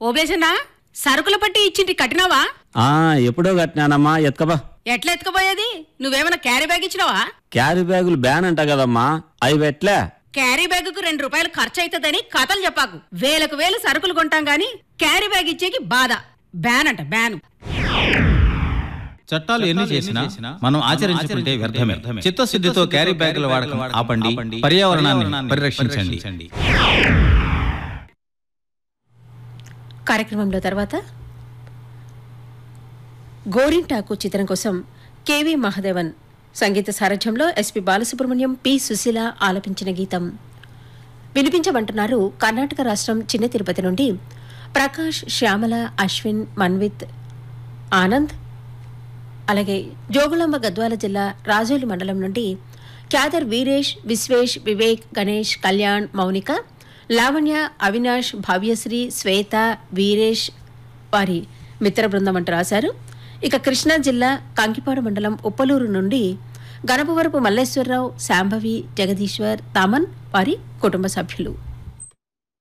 ఓబేసన్నా సరుకుల పట్టి ఇచ్చింటి కట్టినావా ఆ ఎప్పుడో కట్టినానమ్మా ఎత్కబా ఎట్లా ఎత్తుకుపోయేది నువ్వేమైనా క్యారీ బ్యాగ్ ఇచ్చినావా క్యారీ బ్యాగులు బ్యాన్ అంట కదమ్మా అవి పెట్లే క్యారీ బ్యాగుకు రెండు రూపాయలు ఖర్చు అవుతుందని కథలు చెప్పాకు వేలకు వేలు సరుకులు కొంటాం గాని క్యారీ బ్యాగ్ ఇచ్చేకి బాధ బ్యాన్ అంట బ్యాన్ చట్టాలు ఎన్ని చేసినా మనం ఆచరించుకుంటే వ్యర్థమే చిత్తశుద్ధితో క్యారీ బ్యాగుల వాడకం ఆపండి పర్యావరణాన్ని పరిరక్షించండి కార్యక్రమంలో తర్వాత గోరింటాకు చిత్రం కోసం కెవి మహాదేవన్ సంగీత సారథ్యంలో ఎస్పి బాలసుబ్రహ్మణ్యం పి సుశీల ఆలపించిన గీతం వినిపించమంటున్నారు కర్ణాటక రాష్ట్రం చిన్న తిరుపతి నుండి ప్రకాష్ శ్యామల అశ్విన్ మన్విత్ ఆనంద్ అలాగే జోగులాంబ గద్వాల జిల్లా రాజోలి మండలం నుండి క్యాదర్ వీరేష్ విశ్వేష్ వివేక్ గణేష్ కళ్యాణ్ మౌనిక లావణ్య అవినాష్ భవ్యశ్రీ శ్వేత వీరేష్ వారి మిత్ర బృందం అంటూ రాశారు ఇక కృష్ణా జిల్లా కంకిపాడు మండలం ఉప్పలూరు నుండి గణపవరపు మల్లేశ్వరరావు శాంభవి జగదీశ్వర్ తామన్ వారి కుటుంబ సభ్యులు